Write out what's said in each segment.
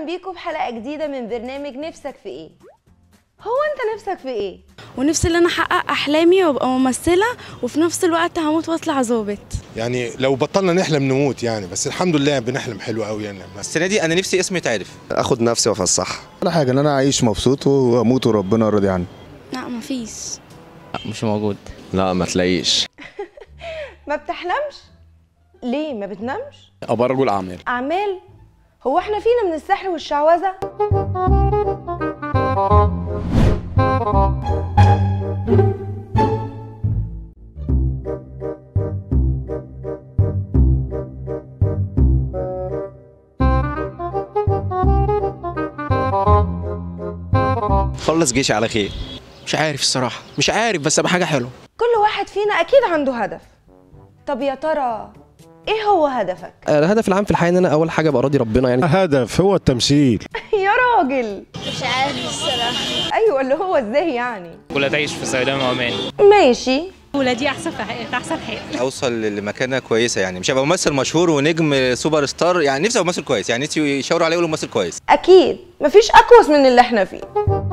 بيكم في حلقه جديده من برنامج نفسك في ايه هو انت نفسك في ايه ونفسي ان انا احقق احلامي وابقى ممثله وفي نفس الوقت هموت واطلع ظابط يعني لو بطلنا نحلم نموت يعني بس الحمد لله بنحلم حلو قوي يعني بس السنه دي انا نفسي اسمي يتعرف اخد نفسي وافسحها ولا حاجه ان انا اعيش مبسوط واموت وربنا راضي عني لا مفيش مش موجود لا ما تلاقيش ما بتحلمش ليه ما بتنامش ابقى رجل اعمال اعمال هو احنا فينا من السحر والشعوذه خلص جيشي على خير مش عارف الصراحه مش عارف بس ابقى حاجه حلوه كل واحد فينا اكيد عنده هدف طب يا ترى ايه هو هدفك الهدف العام في الحياه ان انا اول حاجه ابقى راضي ربنا يعني هدف هو التمثيل يا راجل مش عارف الصراحه ايوه اللي هو ازاي يعني ولا تعيش في سلام وامان ماشي ولادي احسن في حياتي احسن حياتي اوصل لمكانه كويسه يعني مش هبقى ممثل مشهور ونجم سوبر ستار يعني نفسي ابقى ممثل كويس يعني نفسي يشاوروا عليا يقولوا ممثل كويس اكيد مفيش اكوس من اللي احنا فيه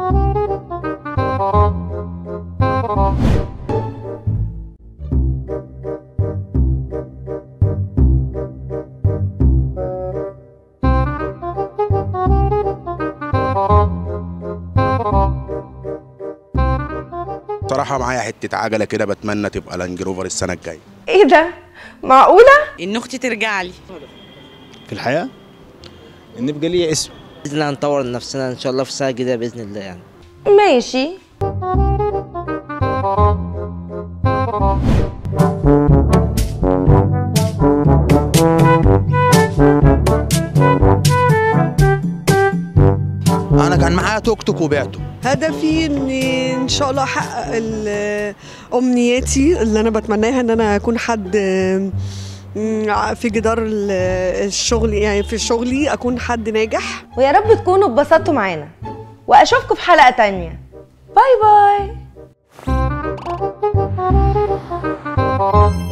صراحه معايا حته عجله كده بتمنى تبقى لانج روفر السنه الجايه ايه ده معقوله ان اختي ترجع لي في الحياه ان يبقى لي اسم باذن الله هنطور نفسنا ان شاء الله في السنه الجديده باذن الله يعني ماشي انا كان معايا توك توك وبعته هدفي اني ان شاء الله احقق ال- امنياتي اللي انا بتمناها ان انا اكون حد م، في جدار ال- الشغل يعني في شغلي اكون حد ناجح ويا رب تكونوا اتبسطتوا معانا واشوفكم في حلقه تانية باي باي